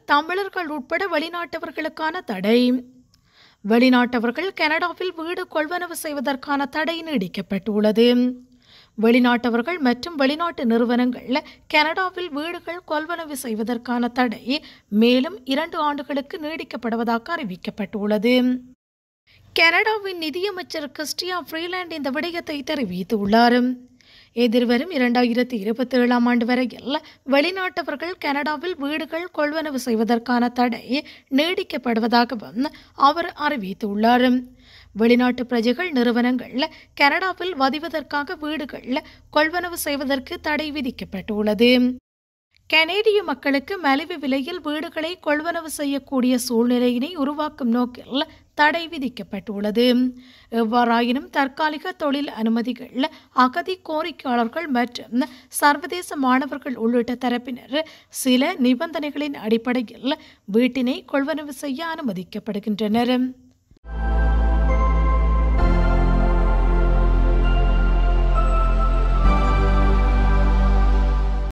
தமிழர்கள் உட்பட வெளிநாட்டவர்களுக்கான தடை வெளிநாட்டவர்கள் கனடாவில் வீடு கொள்வனவு செய்வதற்கான தடை நீடிக்கப்பட்டுள்ளது வெளிநாட்டவர்கள் மற்றும் வெளிநாட்டு நிறுவனங்கள் கனடாவில் வீடுகள் கொள்வனவு செய்வதற்கான தடை மேலும் இரண்டு ஆண்டுகளுக்கு நீடிக்கப்படுவதாக அறிவிக்கப்பட்டுள்ளது கனடாவின் நிதியமைச்சர் கிறிஸ்டியா ஃப்ரீலாண்ட் இந்த விடயத்தை தெரிவித்துள்ளார் எதிர்வரும் இரண்டாயிரத்தி இருபத்தி ஏழாம் ஆண்டு வரையில் வெளிநாட்டவர்கள் கனடாவில் வீடுகள் கொள்வனவு செய்வதற்கான தடை நீடிக்கப்படுவதாகவும் அவர் அறிவித்துள்ளார் வெளிநாட்டு பிரஜைகள் நிறுவனங்கள் கனடாவில் வதிவதற்காக வீடுகள் கொள்வனவு செய்வதற்கு தடை விதிக்கப்பட்டுள்ளது கனேடிய மக்களுக்கு மலிவு விலையில் வீடுகளை கொள்வனவு செய்யக்கூடிய சூழ்நிலையினை உருவாக்கும் நோக்கில் தடை விதிக்கப்பட்டுள்ளது எவ்வாறாயினும் தற்காலிக தொழில் அனுமதிகள் அகதி கோரிக்கையாளர்கள் மற்றும் சர்வதேச மாணவர்கள் உள்ளிட்ட தரப்பினர் சில நிபந்தனைகளின் அடிப்படையில் வீட்டினை கொள்வனவு செய்ய அனுமதிக்கப்படுகின்றனர்